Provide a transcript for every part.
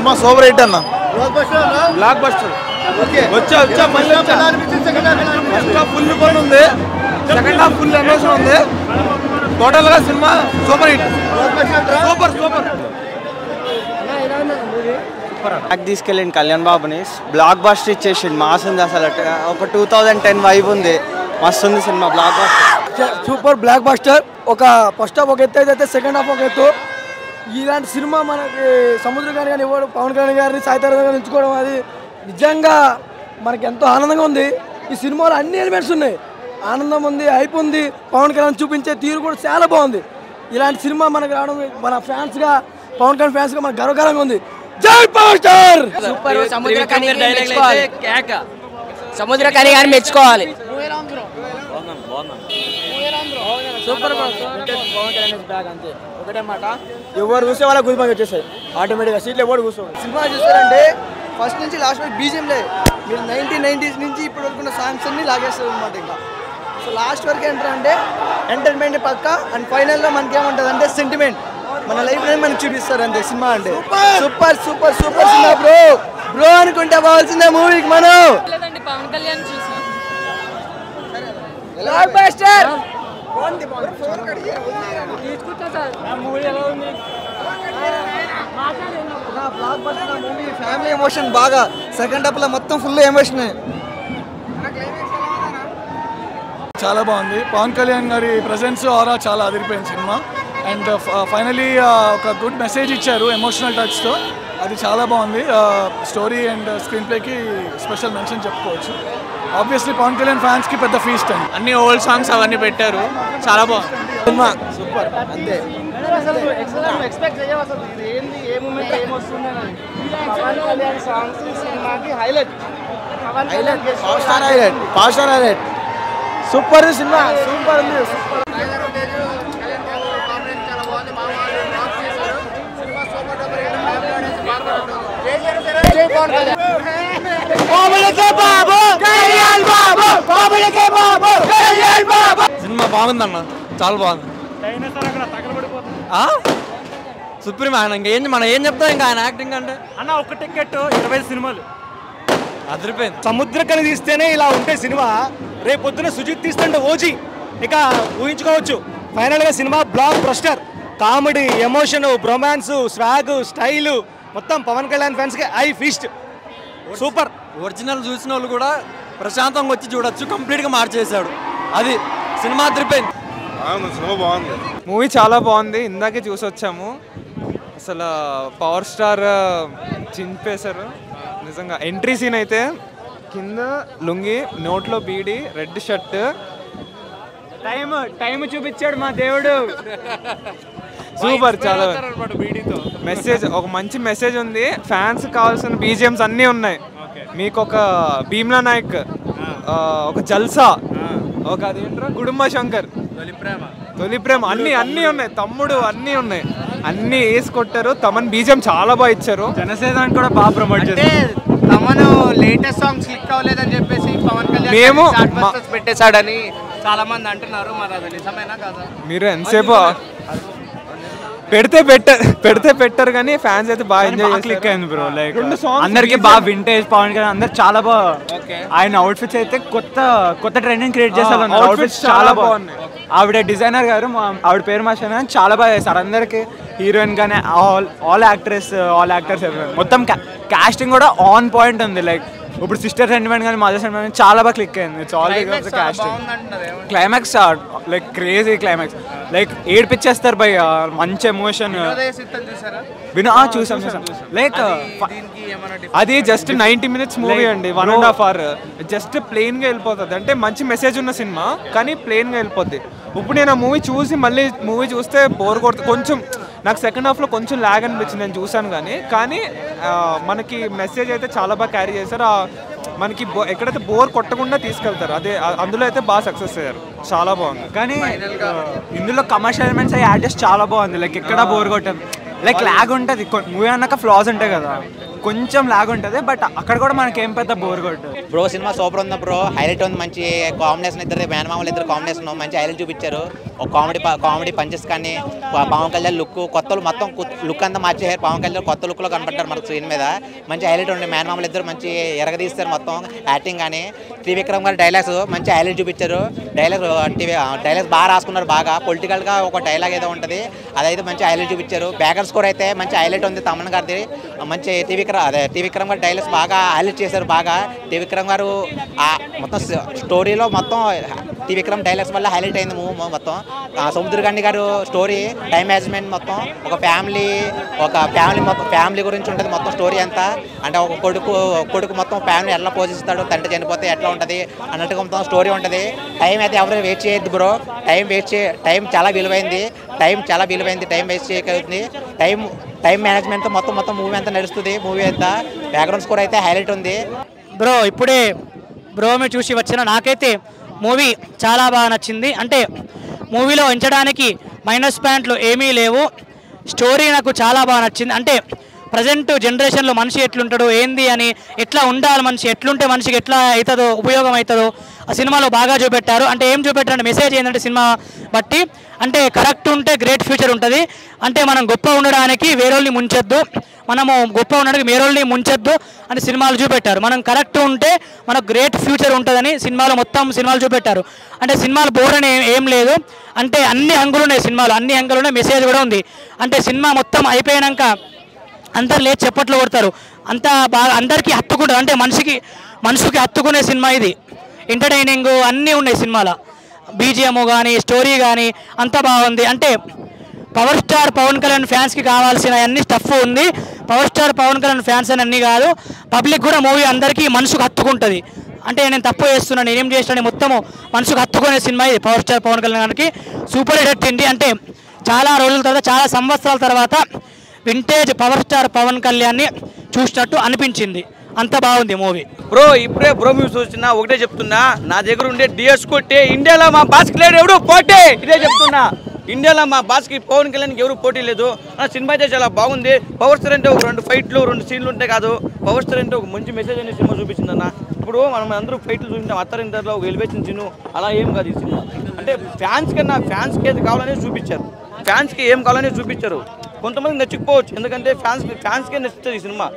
Cinema super hit అన్న blockbuster వచ్చా వచ్చా మళ్ళీ వచ్చా ఫస్ట్ హాఫ్ ఫుల్ పని ఉంది సెకండ్ హాఫ్ ఫుల్ ఎమోషన్ ఉంది టోటల్ గా cinema super hit super super back తీసుకెళ్ళింది కళ్యాణ్ బాబుని బ్లాక్ బస్టర్ ఇచ్చేసిండు మాస్ ఉంది అసలు ఒక టూ థౌజండ్ టెన్ వైబ్ ఉంది మస్తు ఉంది cinema blockbuster super blockbuster ఒక ఫస్ట్ హాఫ్ ఒక ఎత్తు అయితే సెకండ్ హాఫ్ ఒక ఎత్తు ఇలాంటి సినిమా మనకి సముద్ర గారి కానీ ఇవ్వడం పవన్ కళ్యాణ్ గారిని సాయితార గారిని ఎంచుకోవడం అది నిజంగా మనకి ఎంతో ఆనందంగా ఉంది ఈ సినిమాలో అన్ని ఎలిమెంట్స్ ఉన్నాయి ఆనందం ఉంది హైప్ ఉంది పవన్ కళ్యాణ్ చూపించే తీరు కూడా చాలా బాగుంది ఇలాంటి సినిమా మనకు రావడం మన ఫ్యాన్స్గా పవన్ కళ్యాణ్ ఫ్యాన్స్గా మనకు గర్వకారంగా ఉంది జై పవర్ స్టార్ సూపర్ సముద్ర కని మెచ్చుకోవాలి సముద్ర కని కానీ మెచ్చుకోవాలి ఒకటే మాట ఎవరు చూసే వాళ్ళ గురిపంగా వచ్చేసాయి ఆటోమేటిక్గా సీట్లు ఎవరు కూర్చోవాలి సినిమా చూసారంటే ఫస్ట్ నుంచి లాస్ట్ వరకు బీజిఎం లేదు మీరు నైన్టీన్ నైన్టీస్ నుంచి ఇప్పుడు వరకు సాంగ్స్ అన్ని లాగేస్తారు అనమాట ఇంకా సో లాస్ట్ వరకు ఏంటంటే ఎంటర్టైన్మెంట్ పక్క అండ్ ఫైనల్లో మనకి ఏముంటుంది అంటే సెంటిమెంట్ మన లైఫ్ అనేది మనకి చూపిస్తారు అంతే సినిమా అంటే super super super cinema bro bro అనుకుంటే పోవాల్సిందే మూవీకి మనం లేదండి పవన్ కళ్యాణ్ చూసాం బ్లాక్ బస్టర్ ఫ్యామిలీ ఎమోషన్ బాగా సెకండ్ హాఫ్ లో మొత్తం ఫుల్ ఎమోషన్ చాలా బాగుంది పవన్ కళ్యాణ్ గారి ప్రజెన్స్ ఆరా చాలా అదిరిపోయింది సినిమా అండ్ ఫైనలీ ఒక గుడ్ మెసేజ్ ఇచ్చారు ఎమోషనల్ టచ్తో అది చాలా బాగుంది స్టోరీ అండ్ స్క్రీన్ ప్లేకి స్పెషల్ మెన్షన్ చెప్పుకోవచ్చు ఆబ్వియస్లీ పవన్ కళ్యాణ్ ఫ్యాన్స్కి పెద్ద ఫీస్ట్ అండి అన్ని ఓల్డ్ సాంగ్స్ అవన్నీ పెట్టారు చాలా బాగుంది సినిమా సూపర్ అంతే ఎక్స్పెక్ట్ చేయవు అసలు ఇది ఏంది ఏ మూమెంట్ ఏమొస్తుంది పవన్ కళ్యాణ్ సాంగ్స్ సినిమాకి highlight Pawan Kalyan power star highlight power star highlight super cinema super ఉంది సూపర్ సినిమా బాగుందన్న చాలా బాగుంది సుప్రీం ఆయన ఇంకేం మనం ఏం చెప్తాం ఇంకా ఆయన యాక్టింగ్ అంటే అన్న ఒక టికెట్ ఇరవై సినిమాలు అదిరిపోయింది సముద్రకని తీస్తేనే ఇలా ఉంటే సినిమా రేపు పొద్దున సుజిత్ తీస్తుంటే ఓజీ ఇక ఊహించుకోవచ్చు ఫైనల్ గా cinema blockbuster comedy emotion bromance swag style మొత్తం పవన్ కళ్యాణ్ ఫ్యాన్స్ కి ఐ ఫీస్ట్ సూపర్ ఒరిజినల్ చూసిన వాళ్ళు కూడా ప్రశాంతంగా వచ్చి చూడొచ్చు కంప్లీట్ గా మార్చేశాడు అది సినిమా అదిరిపోయింది మూవీ చాలా బాగుంది ఇందాకే చూసి వచ్చాము అసలు పవర్ స్టార్ చింపేశారు నిజంగా ఎంట్రీ సీన్ అయితే కింద లుంగి నోట్లో beedi red shirt time time చూపించాడు మా దేవుడు సూపర్ చాలా మెసేజ్ ఒక మంచి మెసేజ్ ఉంది ఫ్యాన్స్ కావాల్సిన బీజిఎమ్స్ అన్నీ ఉన్నాయి మీకు ఒక భీమ్లా నాయక్ ఆ, ఒక జల్సా ఒక అదేంట్రా గుడుంబ శంకర్ తొలి ప్రేమ అన్ని అన్ని ఉన్నాయి తమ్ముడు అన్ని ఉన్నాయి అన్ని వేసి కొట్టారు తమన్ బీజం చాలా బాగా ఇచ్చారు జనసేన కూడా బాగా ప్రమోట్ చేశారు తమను లేటెస్ట్ సాంగ్స్ క్లిక్ అవ్వలేదని చెప్పేసి పవన్ కళ్యాణ్ మేము short మా- busters పెట్టేశాడని చాలా మంది అంటున్నారు మరి అది నిజమేనా కదా మీరు ఎంతసేపు పెడితే పెట్టారు పెడితే పెట్టారు కానీ ఫ్యాన్స్ అయితే బాగా ఎంజాయ్ క్లిక్ అయింది బ్రో లైక్ రెండు సాంగ్స్ అందరికి బాగా వింటేజ్ పవన్ కళ్యాణ్ అందరు చాలా బాగా ఆయన అవుట్ఫిట్స్ అయితే కొత్త కొత్త ట్రెండింగ్ క్రియేట్ చేస్తారు outfits అవుట్ఫిట్స్ చాలా చాలా బాగున్నాయి. బాగున్నాయి ఆవిడ డిజైనర్ గారు మా- ఆవిడ పేరు మార్చిన చాలా బాగా చేస్తారు అందరికి హీరోయిన్ గానే all all actress all actors మొత్తం కాస్టింగ్ కూడా ఆన్ పాయింట్ ఉంది లైక్ ఇప్పుడు సిస్టర్ సెంటిమెంట్ కానీ మదర్ సెంటిమెంట్ చాలా బాగా క్లిక్ అయింది it's all casting climax climax crazy climax like ఏడిపించేస్తారు బై మంచి ఎమోషన్ చూసారా విను ఆ, చూసాం చూసాం లైక్ దీనికి ఏమైనా అది జస్ట్ నైన్టీ మినిట్స్ మూవీ అండి one and half hour just plain గా వెళ్ళిపోతుంది అంటే మంచి మెసేజ్ ఉన్న సినిమా కానీ ప్లెయిన్ గా వెళ్ళిపోద్ది ఇప్పుడు నేను ఆ మూవీ చూసి మళ్ళీ మూవీ చూస్తే బోర్ కొడుతుంది కొంచెం నాకు సెకండ్ హాఫ్ లో కొంచెం లాగ్ అనిపించింది నేను చూసాను కానీ కానీ ఆ, మనకి మెసేజ్ అయితే చాలా బాగా క్యారీ చేశారు ఆ, మనకి బో- ఎక్కడైతే బోర్ కొట్టకుండా తీసుకెళ్తారు అదే ఆ- అందులో అయితే బాగా సక్సెస్ అయ్యారు చాలా బాగుంది కానీ ఆ, ఇందులో కమర్షియల్ ఎలిమెంట్స్ యాడ్ చేసి చాలా బాగుంది లైక్ ఎక్కడ బోర్ కొట్టదు లైక్ లాగ్ ఉంటుంది మూవీ అన్నాక ఫ్లాస్ ఉంటాయి కదా కొంచెం లాగ్ ఉంటుంది బట్ అక్కడ కూడా మనకి ఏం పెద్ద బోర్ కొట్టదు బ్రో సినిమా సూపర్ ఉంది బ్రో హైలైట్ ఉంది మంచి కాంబినేషన్ ఇద్దరు మేనమామలు ఇద్దరు కాంబినేషన్ మంచి హైలైట్ చూపించారు ఒక కామెడీ ప- కామెడీ పంచెస్ కానీ ప- పవన్ కళ్యాణ్ లుక్ కొత్త మొత్తం లుక్ అంతా మార్చేసారు పవన్ కళ్యాణ్ కొత్త లుక్లో కనపడ్డారు మన స్క్రీన్ మీద మంచి హైలైట్ ఉండే మ్యాన్ మామలు ఇద్దరు మంచి ఎరగదీస్తారు మొత్తం యాక్టింగ్ కానీ త్రివిక్రమ్ గారి డైలాగ్స్ మంచి హైలైట్ చూపించారు డైలాగ్ డైలాగ్స్ బాగా రాసుకున్నారు బాగా పొలిటికల్గా ఒక డైలాగ్ ఏదో ఉంటుంది అదైతే మంచి హైలైట్ చూపించారు బ్యాకర్ స్కోర్ అయితే మంచి హైలైట్ ఉంది తమన్ గారిది మంచి త్రివిక్రమ్ అదే త్రివిక్రమ్ గారి డైలాగ్స్ బాగా హైలైట్ చేశారు బాగా త్రివిక్రమ్ గారు ఆ మొత్తం స్టోరీలో మొత్తం త్రివిక్రమ్ డైలాగ్స్ వల్ల హైలైట్ అయింది మూవీ మొత్తం ఆ, సముద్రగండి గారు స్టోరీ టైం మేనేజ్మెంట్ మొత్తం ఒక ఫ్యామిలీ ఒక ఫ్యామిలీ మొత్తం ఫ్యామిలీ గురించి ఉంటుంది మొత్తం స్టోరీ అంతా అంటే ఒక కొడుకు కొడుకు మొత్తం ఫ్యామిలీ ఎట్లా పోషిస్తాడు తండ్రి చనిపోతే ఎట్లా ఉంటుంది అన్నట్టుగా మొత్తం స్టోరీ ఉంటుంది టైం అయితే ఎవరు వెయిట్ చేయొద్దు బ్రో టైం వెయిట్ చే టైం చాలా విలువైంది టైం చాలా విలువైంది టైం వేస్ట్ చేయగలుగుతుంది టైం టైం మేనేజ్మెంట్తో మొత్తం మొత్తం మూవీ అంతా నడుస్తుంది మూవీ అంతా బ్యాక్గ్రౌండ్ స్కోర్ అయితే హైలైట్ ఉంది బ్రో ఇప్పుడే బ్రో మీరు చూసి వచ్చిన నాకైతే మూవీ చాలా బాగా నచ్చింది అంటే మూవీలో ఉంచడానికి మైనస్ పాయింట్లు ఏమీ లేవు స్టోరీ నాకు చాలా బాగా నచ్చింది అంటే ప్రజెంట్ జనరేషన్లో మనిషి ఎట్లుంటాడు ఏంది అని ఎట్లా ఉండాలి మనిషి ఎట్లుంటే మనిషికి ఎట్లా అవుతుందో ఉపయోగం అవుతుందో ఆ సినిమాలో బాగా చూపెట్టారు అంటే ఏం చూపెట్టారంటే మెసేజ్ ఏంటంటే సినిమా బట్టి అంటే కరెక్ట్ ఉంటే గ్రేట్ ఫ్యూచర్ ఉంటుంది అంటే మనం గొప్ప ఉండడానికి వేరేళ్ళని ముంచొద్దు మనము గొప్ప ఉండడానికి వేరేళ్ళని ముంచొద్దు అని సినిమాలు చూపెట్టారు మనం కరెక్ట్ ఉంటే మనకు గ్రేట్ ఫ్యూచర్ ఉంటుందని సినిమాలో మొత్తం సినిమాలు చూపెట్టారు అంటే సినిమాలు బోర్ అని ఏం లేదు అంటే అన్ని హంగులు ఉన్నాయి సినిమాలు అన్ని హంగులు ఉన్నాయి మెసేజ్ కూడా ఉంది అంటే సినిమా మొత్తం అయిపోయాక అందరు లేచి చెప్పట్లు కొడతారు అంత బాగా అందరికీ హత్తుకుంటుంది అంటే మనిషికి మనిషికి హత్తుకునే సినిమా ఇది ఎంటర్టైనింగ్ అన్నీ ఉన్నాయి సినిమాలో బీజిఎం కానీ స్టోరీ కానీ అంతా బాగుంది అంటే పవర్ స్టార్ పవన్ కళ్యాణ్ ఫ్యాన్స్కి కావాల్సిన అన్ని స్టఫ్ ఉంది power star Pawan Kalyan fans అని అన్ని కాదు పబ్లిక్ కూడా మూవీ అందరికీ మనసుకు హత్తుకుంటుంది అంటే నేను తప్పు చేస్తున్నాను నేనేం చేసినా మొత్తము మనసుకు హత్తుకునే సినిమా ఇది పవర్ స్టార్ పవన్ కళ్యాణ్ గారికి సూపర్ హిట్ అయింది అంటే చాలా రోజుల తర్వాత చాలా సంవత్సరాల తర్వాత వింటేజ్ పవర్ స్టార్ పవన్ కళ్యాణ్ని చూసినట్టు అనిపించింది అంత బాగుంది మూవీ బ్రో ఇప్పుడే బ్రో మ్యూస్ వచ్చిన ఒకటే చెప్తున్నా నా దగ్గర ఉండే డిఎస్ కొట్టే ఇండియాలో మా బాస్కి లేడు ఎవడు పోటీ ఇదే చెప్తున్నా ఇండియాలో మా బాస్కి పవన్ కళ్యాణ్కి ఎవరు పోటీ లేదు ఆ సినిమా అయితే చాలా బాగుంది పవర్ స్టార్ అంటే ఒక రెండు ఫైట్లు రెండు సీన్లు ఉంటాయి కాదు పవర్ స్టార్ అంటే ఒక మంచి మెసేజ్ అనే సినిమా చూపించింది అన్న ఇప్పుడు మనం అందరూ ఫైట్లు చూపించాం అత్తరింటర్లో ఒక ఎలివేషన్ సీను అలా ఏం కాదు ఈ సినిమా అంటే ఫ్యాన్స్ కన్నా ఫ్యాన్స్కి ఏది కావాలనే చూపించారు ఫ్యాన్స్కి ఏం కావాలనే చూపించారు కొంతమంది నచ్చకపోవచ్చు ఎందుకంటే ఫ్యాన్స్ ఫ్యాన్స్కే నచ్చుతుంది ఈ సినిమా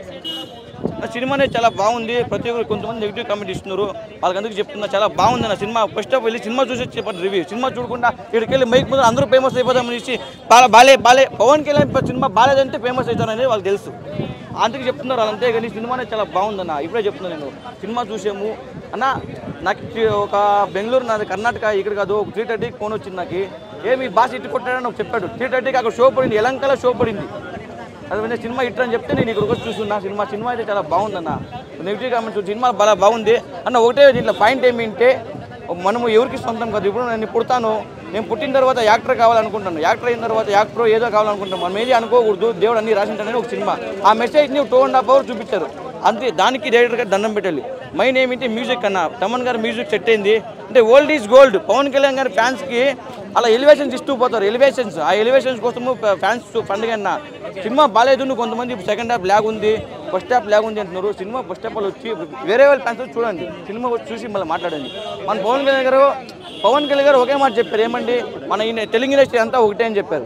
ఆ సినిమా అనేది చాలా బాగుంది ప్రతి ఒక్కరు కొంతమంది నెగిటివ్ కామెంట్ ఇస్తున్నారు వాళ్ళకి అందుకు చెప్తున్నా చాలా బాగుంది నా సినిమా ఫస్ట్ ఆఫ్ వెళ్ళి సినిమా చూసి చెప్పండి రివ్యూ సినిమా చూడకుండా ఇక్కడికి వెళ్ళి మైక్ ముందు అందరూ ఫేమస్ అయిపోదామని ఇచ్చి బాగా బాలే బాలే పవన్ కళ్యాణ్ సినిమా బాలేదంటే ఫేమస్ అవుతారనేది వాళ్ళకి తెలుసు అందుకు చెప్తున్నారు వాళ్ళు అంతే కానీ సినిమా అనేది చాలా బాగుందన్న ఇప్పుడే చెప్తున్నాను నేను సినిమా చూసాము అన్న నాకు చి- ఒక బెంగళూరు నాది కర్ణాటక ఇక్కడ కాదు ఒక త్రీ థర్టీకి ఫోన్ వచ్చింది నాకు ఏమి బాస్ ఇట్టు కొట్టాడని నాకు చెప్పాడు త్రీ థర్టీకి అక్కడ షో పడింది ఎలంకల షో పడింది అది వినే సినిమా హిట్ అని చెప్తే నేను ఇక్కడికి వచ్చి చూస్తున్నా సినిమా సినిమా అయితే చాలా బాగుందన్న నెగిటివ్ కామెంట్స్ సినిమా బాగా బాగుంది అన్న ఒకటే దీంట్లో పాయింట్ ఏమిటంటే మనము ఎవరికి సొంతం కాదు ఇప్పుడు నేను పుడతాను నేను పుట్టిన తర్వాత యాక్టర్ కావాలనుకుంటాను యాక్టర్ అయిన తర్వాత యాక్టర్ ఏదో కావాలనుకుంటాను మనం ఏది అనుకోకూడదు దేవుడు అన్ని రాసింటాడని ఒక సినిమా ఆ మెసేజ్ని టూ అండ్ హాఫ్ అవర్ చూపించారు అంతే దానికి డైరెక్టర్ గారు దండం పెట్టాలి మెయిన్ ఏమిటి మ్యూజిక్ అన్న తమన్ గారు మ్యూజిక్ సెట్ అయింది అంటే old is gold Pawan Kalyan గారి ఫ్యాన్స్కి అలా ఎలివేషన్స్ ఇస్తూ పోతారు ఎలివేషన్స్ ఆ ఎలివేషన్స్ కోసము ఫ్యాన్స్ పండుగ అన్న సినిమా బాగాలేదు నువ్వు కొంతమంది సెకండ్ హాఫ్ ల్యాగ్ ఉంది ఫస్ట్ హాఫ్ ల్యాగ్ ఉంది అంటున్నారు సినిమా ఫస్ట్ హాఫ్ వచ్చి వేరే వాళ్ళ ఫ్యాన్స్ వచ్చి చూడండి సినిమా వచ్చి చూసి మళ్ళీ మాట్లాడండి మన పవన్ కళ్యాణ్ గారు పవన్ కళ్యాణ్ గారు ఒకే మాట చెప్పారు ఏమండి మన ఈ తెలుగు ఇండస్ట్రీ అంతా ఒకటే అని చెప్పారు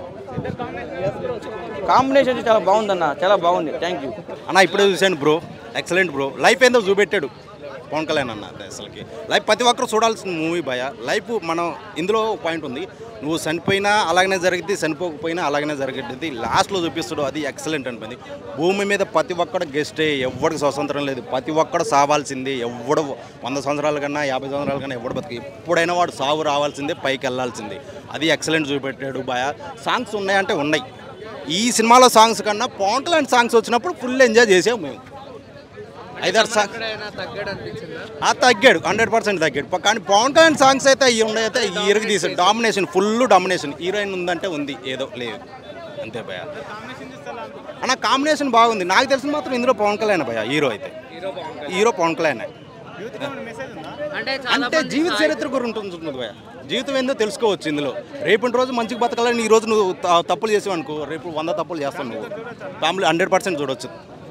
కాంబినేషన్ చాలా బాగుందన్న చాలా బాగుంది థ్యాంక్ యూ అన్న ఇప్పుడే చూశాను బ్రో ఎక్సలెంట్ బ్రో లైఫ్ ఏందో చూపెట్టాడు పవన్ కళ్యాణ్ అన్న అది అసలుకి లైఫ్ ప్రతి ఒక్కరు చూడాల్సిన మూవీ భయ లైఫ్ మనం ఇందులో ఒక పాయింట్ ఉంది నువ్వు చనిపోయినా అలాగనే జరిగింది చనిపోకపోయినా అలాగనే జరిగింది లాస్ట్లో చూపిస్తాడు అది ఎక్సలెంట్ అనిపింది భూమి మీద ప్రతి ఒక్కడు గెస్టే ఎవరికి స్వతంత్రం లేదు ప్రతి ఒక్కడు సావాల్సిందే ఎవడు వంద సంవత్సరాల కన్నా యాభై సంవత్సరాల కన్నా ఎవడు బతికి ఎప్పుడైనా వాడు సావు రావాల్సిందే పైకి వెళ్ళాల్సిందే అది ఎక్సలెంట్ చూపెట్టాడు భయ సాంగ్స్ ఉన్నాయంటే ఉన్నాయి ఈ సినిమాలో సాంగ్స్ కన్నా పవన్ కళ్యాణ్ సాంగ్స్ వచ్చినప్పుడు ఫుల్ ఎంజాయ్ చేసాం మేము ఐదారు సాంగ్స్ ఆ తగ్గాడు హండ్రెడ్ పర్సెంట్ తగ్గాడు ప- కానీ పవన్ కళ్యాణ్ సాంగ్స్ అయితే ఈ ఉండైతే ఈ ఇరుగు తీసాడు డామినేషన్ ఫుల్ డామినేషన్ హీరోయిన్ ఉందంటే ఉంది ఏదో లేదు అంతే భయ అన్న కాంబినేషన్ బాగుంది నాకు తెలిసిన మాత్రం ఇందులో పవన్ కళ్యాణ్ భయ హీరో అయితే హీరో పవన్ కళ్యాణ్ అంటే జీవిత చరిత్ర గురించి ఉంటుంది భయ జీవితం ఏందో తెలుసుకోవచ్చు ఇందులో రేపటి రోజు మంచిగా బతకాలని ఈ రోజు నువ్వు త- తప్పులు చేసావు అనుకో రేపు వంద తప్పులు చేస్తావు నువ్వు ఫ్యామిలీ హండ్రెడ్ పర్సెంట్ చూడొచ్చు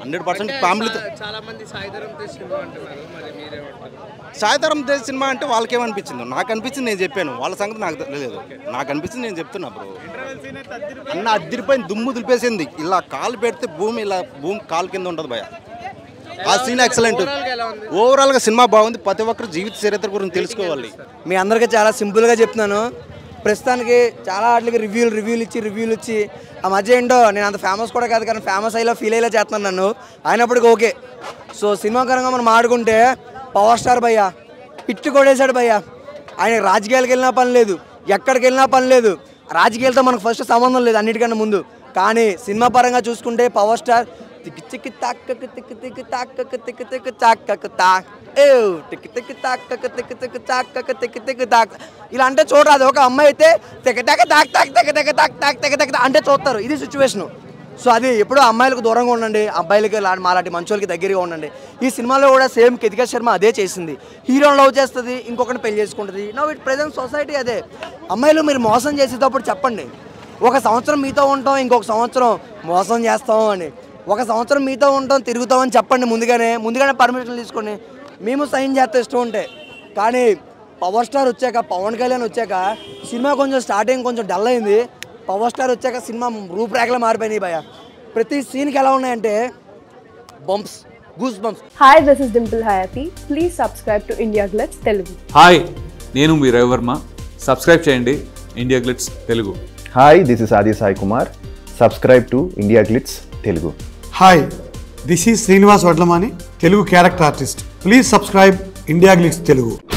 హండ్రెడ్ పర్సెంట్ ఫ్యామిలీతో చాలా మంది సాయిధరం తేజ్ సినిమా అంటున్నారు మరి మీరేమంటారు సాయంత్రం తేజ్ సినిమా అంటే వాళ్ళకేమనిపించిందో నాకు అనిపించింది నేను చెప్పాను వాళ్ళ సంగతి నాకు తెలియదు నాకు అనిపించింది నేను చెప్తున్నా బ్రో అన్న అద్దరిపోయిన దుమ్ము దులిపేసింది ఇలా కాలు పెడితే భూమి ఇలా భూమి కాలు కింద ఉంటుంది భయ ఆ సీన్ ఎక్సలెంట్ ఓవరాల్గా సినిమా బాగుంది ప్రతి ఒక్కరు జీవిత చరిత్ర గురించి తెలుసుకోవాలి మీ అందరికీ చాలా సింపుల్గా చెప్తున్నాను ప్రస్తుతానికి చాలా వాటికి రివ్యూలు రివ్యూలు ఇచ్చి రివ్యూలు ఇచ్చి ఆ మధ్య ఏంటో నేను అంత ఫేమస్ కూడా కాదు కానీ ఫేమస్ అయ్యేలా ఫీల్ అయ్యేలా చేస్తున్నాను నన్ను అయినప్పటికీ ఓకే సో సినిమా పరంగా మనం ఆడుకుంటే పవర్ స్టార్ భయ్య పిట్టు కొడేశాడు భయ్య ఆయన రాజకీయాలకు వెళ్ళినా పని లేదు ఎక్కడికి వెళ్ళినా పని లేదు రాజకీయాలతో మనకు ఫస్ట్ సంబంధం లేదు అన్నిటికన్నా ముందు కానీ సినిమా పరంగా చూసుకుంటే పవర్ స్టార్ తిక్కి తిక్కి తాక్కకు తిక్కి తిక్కి తాక్కకు తిక్కి తిక్కి తాక్కకు తాక్ ఏ తిక్కి తిక్కి తాక్కకు తిక్కి తిక్కి తాక్కకు తిక్కి తిక్కి తాక్ ఇలా అంటే చూడరాదు ఒక అమ్మాయి అయితే తెగ తెగ తాక్ తాక్ తెగ తెగ తాక్ తాక్ తెగ తెగ తాక్ అంటే చూస్తారు ఇది సిచ్యువేషన్ సో అది ఎప్పుడూ అమ్మాయిలకు దూరంగా ఉండండి అబ్బాయిలకి లా- మాలాంటి మంచోళ్ళకి దగ్గరగా ఉండండి ఈ సినిమాలో కూడా సేమ్ కితికా శర్మ అదే చేసింది హీరోని లవ్ చేస్తుంది ఇంకొకరిని పెళ్లి చేసుకుంటుంది నో ఇట్ ప్రజెంట్ సొసైటీ అదే అమ్మాయిలు మీరు మోసం చేసేటప్పుడు చెప్పండి ఒక సంవత్సరం మీతో ఉంటాం ఇంకొక సంవత్సరం మోసం చేస్తాం అని ఒక సంవత్సరం మీతో ఉంటాం తిరుగుతాం అని చెప్పండి ముందుగానే ముందుగానే పర్మిషన్ తీసుకొని మేము సైన్ చేస్తే ఇష్టం ఉంటే కానీ పవర్ స్టార్ వచ్చాక పవన్ కళ్యాణ్ వచ్చాక సినిమా కొంచెం స్టార్టింగ్ కొంచెం డల్ అయింది పవర్ స్టార్ వచ్చాక సినిమా రూపురేఖలు మారిపోయినాయి భయ ప్రతి సీన్కి ఎలా ఉన్నాయంటే bumps goosebumps Hi, this is Dimple Hayati. Please subscribe to India Glitz Telugu. Hi నేను మీ రవివర్మ సబ్స్క్రైబ్ చేయండి India Glitz Telugu hi this is Aadi Sai Kumar subscribe to India Glitz Telugu hi this is Srinivas Vadlamani Telugu character artist please subscribe India Glitz Telugu